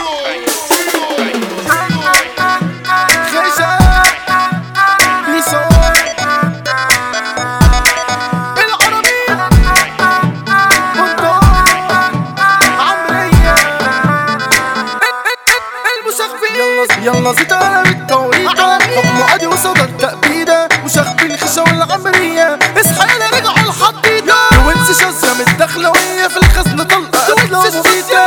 يلا زيت انا بالتوريطة حكم ادي وصل التأبيدة وشغبي الخشة والعمرية اصحى يلا رجعوا الحديدة وانسى شزة متدخلوية في الخزنة طلقة قتلة ومميتة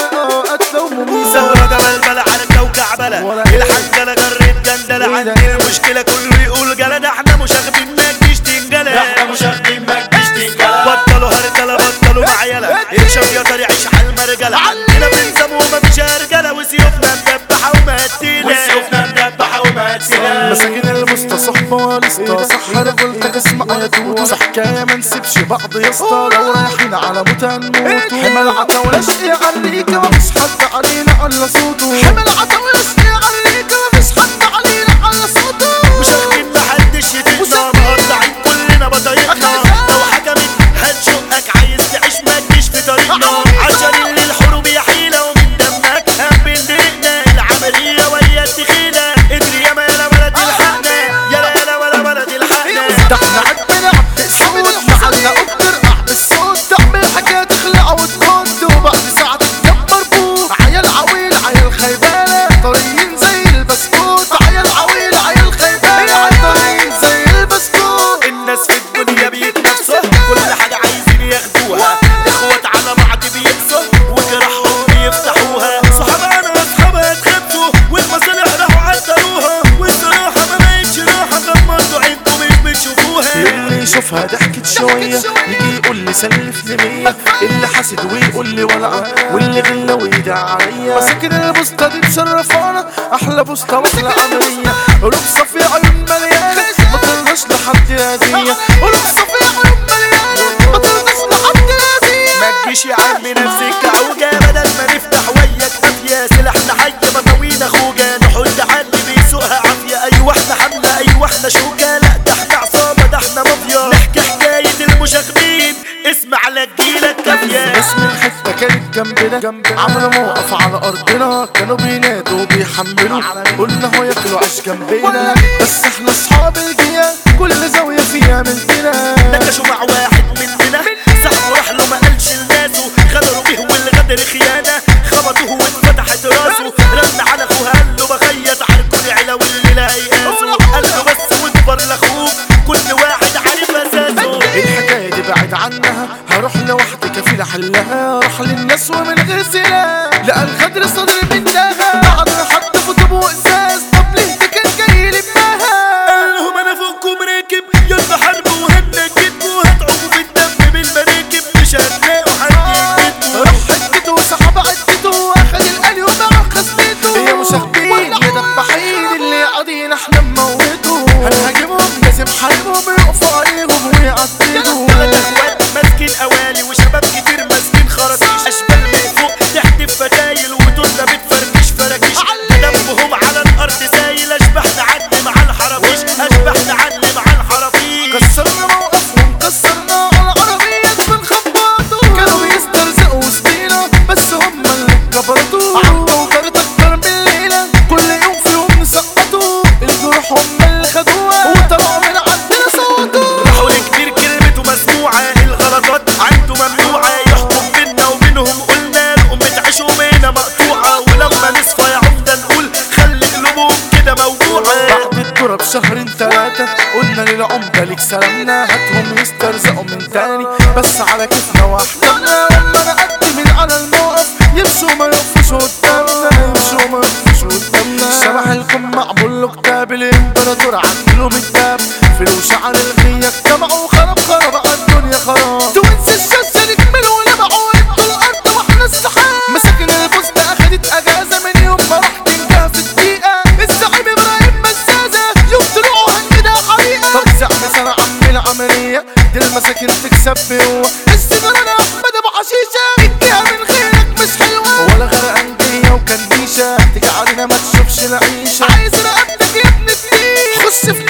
قتلة ومميتة ثورة جبل بلا عركة وكعبلة الحنجلة جريت جندلة عندي المشكلة كله يقول جلد احنا مش واخدين ما تجيش تنجلة احنا مش واخدين ما تجيش تنجلة بطلوا هرجلة بطلوا معيلة الشاف يقدر يعيش على المرجلة عندنا بنسم ومفيش رجالة وسيوفنا مدبحة ومهدينا وسيوفنا مدبحة ومقتلة مساكين الوسطى صحبة ولسطى صح رجولتك اسمع يا توتو صح حكاية ما نسيبش بعض يا اسطى لو رايحين على موت هنموت حمل عتاولة شقي عليك مفيش حد علينا على صوته حمل عتاولة شقي عليك مفيش حد علينا على صوته مش واخدين محدش يدينا مقطعين كلنا بطايقنا لو حكمت هتشقك عايز تعيش ما تجيش في طريقنا عشان اللي الحروب يا حيلة ومن دمك هم بندقنا العملية ويا التخيلة ادري يا ما يا ولد الحقنا يلا يلا ولا ولد الحقنا ده احنا عندنا عبد الصوت محلنا اكتر قعد الصوت تعمل حاجة تخلع وتكون وبعد ساعة تتجمع مربوط عيال عويل عيال خيبانة طريين زي البسكوت عيال عويل عيال خيبانة طريين زي البسكوت الناس في الدنيا بيتنافسوا كل حاجة عايزين ياخدوها اخوات على بعض بيكسوا وجراحهم بيفتحوها صحابنا واصحابها اتخبطوا والمصالح راحوا عدلوها والصراحة ما بقتش راحة غمضوا عينكم مش بتشوفوها اللي يشوفها ضحكت شوية يجي يقول لي سلفني مية اللي حاسد ويقول لي ولا واللي غلى ويدع عليا مساكن البوسطة دي مشرفانا أحلى بوسطة وأحلى عملية قلوب صافية عيون مليانة ما ترضاش لحد هدية قلوب صافية عيون مليانة ما ترضاش لحد هدية ما تجيش يا عم نفسك عوجة بدل ما نفتح وياك قافية سلاحنا حي مطاوينا خوجة نحط حد بيسوقها عافية أيوة احنا حملة أيوة احنا شوكة لا ده احنا عصابة ده احنا مافيا نحكي حكاية المشاغبين اسمع لا تجيلك كافية اسم الحتة كانت جنبنا عملوا موقف على أرضنا كانوا بينادوا وبيحملوا قلنا هو ياكلوا عيش جنبنا بس احنا أصحاب الجيال كل زاوية فيها مننا نكشوا مع واحد مننا سحبوا راح له ما قالش لناسه غدروا به والغدر خيانة خبطوه واتفتحت راسه رن على اخوه قال له بخيط عركوا العلا واللي لا يقاسه قال له بس واكبر لاخوك كل واحد عارف اساسه الحكاية دي بعد عنها هروح لوحدي كفيل احلها راح للناس ومن غير سلاح لقى الغدر صدري منها قعد حط كتب وازاز طب ليه ده كان جاي لمها قال لهم انا فوقكم راكب يلا حرب وهنجدكوا هتعوموا في الدم بالمراكب مش هتلاقوا حد يجدكوا راح حدته وسحب عدته واخد القلي وباع خزنته يا مشاغبين يا دبحين اللي قاعدين احنا نموتوا هنهاجمهم لازم حاربهم يقفوا عليهم ويعدلوا تلات اخوات ماسكين قوالي وشباب كتير ماسكين خراطيش اشبال من فوق تحدف فتايل وتوزة بتفركش فراكيش دمهم على الارض سايل اشبحنا عدل مع الحرافيش اشبحنا عدل مع الحرافيش كسرنا موقفهم كسرنا على عربيات بنخبطوا كانوا يسترزقوا وسطينا بس هم اللي كبرتوا عمرو وكانت اكتر من ليلة كل يوم فيهم نسقطوا الجروح هم اللي خدوها وطلعوا من عندنا صوتوا راحوا لكبير كلمته مسموعة الغلطات عنده ممنوعة يحكم بينا وبينهم قلنا لقم بتعيشوا بينا مقطوعة ولما نصفى يا عمدة نقول خلي قلوبهم كده موجوعة بعد الدرة بشهرين تلاتة قلنا للعمدة ليك سلامنا هاتهم يسترزقوا من تاني بس على كيفنا واحتمنا لما نقدم من على الموقف يمشوا ما يقفوش قدامنا يمشوا ما يقفوش قدامنا شبح الكم معمول له كتاب الامبراطور عدلوا من الدم فلوس على الغية اجتمعوا خرب خرب على الدنيا خراب توينس الشمس نكملوا ولمعوا ادوا الارض واحنا السحاب مساكن البوسطة اخدت اجازة من يوم ما راح تنجح في الدقيقة الزعيم ابراهيم مسازة يوم طلوعوا هنجدها حقيقة طب زعم سنة عم العملية دي المساكن تكسب بقوة السيجارة انا احمد ابو حشيشة اديها من غيرك مش حلوة ولا غرقان جاية وكنديشة تيجي علينا ما تشوفش العيشة عايز رقبتك يا ابن الدين خش في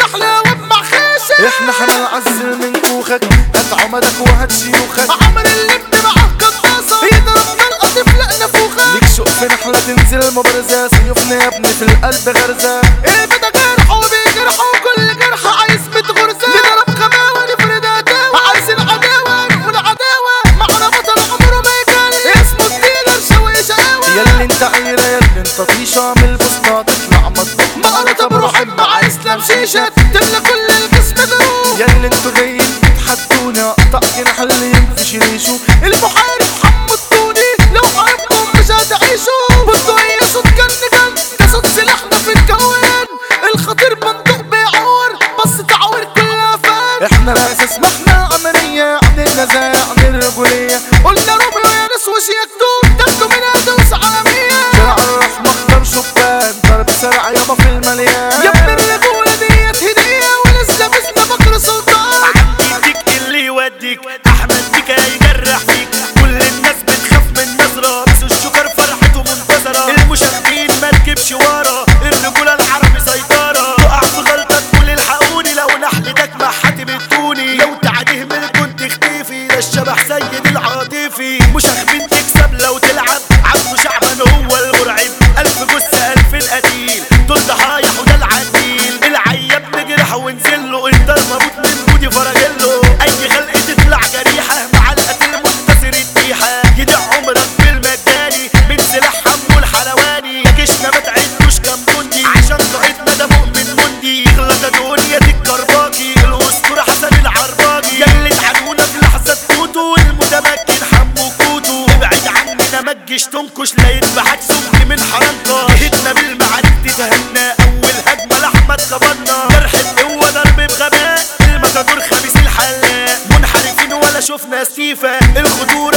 المبارزة سيوفنا يا ابني في القلب غرزة البدا جرح وبيجرح وكل جرح عايز ميت غرزة نضرب خماوة نفرد عداوة عايز العداوة نقول عداوة معنا بطل عمره ما يجري اسمه الديلر شوي شقاوة ياللي انت عيرة ياللي انت طيشة من البسطة تطلع مطبخ مقرطة بروح مع اسلام شيشة تملى كل الجسم دروب ياللي انتوا جايين تتحدوني اقطع جناح اللي ينفش ريشه المحارب حمو التوني لو حاربكم مش هتعيشوا بصوا هي صوت جن جن ده صوت سلاحنا في الكون الخطير بندق بيعور بس تعور كلها فان احنا الاساس ما احنا عملية عن النزاع عن الرجولية قلنا روميو يا ناس وش يكتب تاخدوا من هدوس عالمية شارع الرحمة اختار شبان ضرب سرع يابا في المليان يا ابن الرجولة ديت هدية ولسه بسنا بكر سلطان يديك اللي يوديك احمد بيك هيجرح فيك كل الناس بتخاف من نظرة بس الشكر فرحته منتظرة المشاهدين ما تجيبش ورا الرجولة العربي سيطرة تقع في غلطة تقول الحقوني لو نحلتك مع حاتم التوني لو تعديه من كنت اختفي ده الشبح سيد العاطفي مشاغبين تكسب لو تلعب عبده شعبان هو المرعب ألف جثة ألف قتيل دول ضحايا وده العديل العياب نجرح ونزل له انت المربوط من بودي فرجله اي خلق تطلع جريحة مع القتل منتصر الديحة يدع عمرك بالمجاني من سلاح حمو الحلواني جيشنا ما تعدوش كام جندي عشان قائدنا ده مؤمن مندي يغلط دنيا الكرباجي الاسطورة حسن العرباجي يلي اتعنونا في لحظة توتو المتمكن حمو كوتو ابعد عننا ما تجيش تنكش لا يذبحك سمك من حرنكش جهدنا بالمعارك تتهنى اول هجمة لاحمد خبرنا جرح القوة ضرب بغباء المسادور خميس الحلاق منحرفين ولا شفنا سيفة الخطورة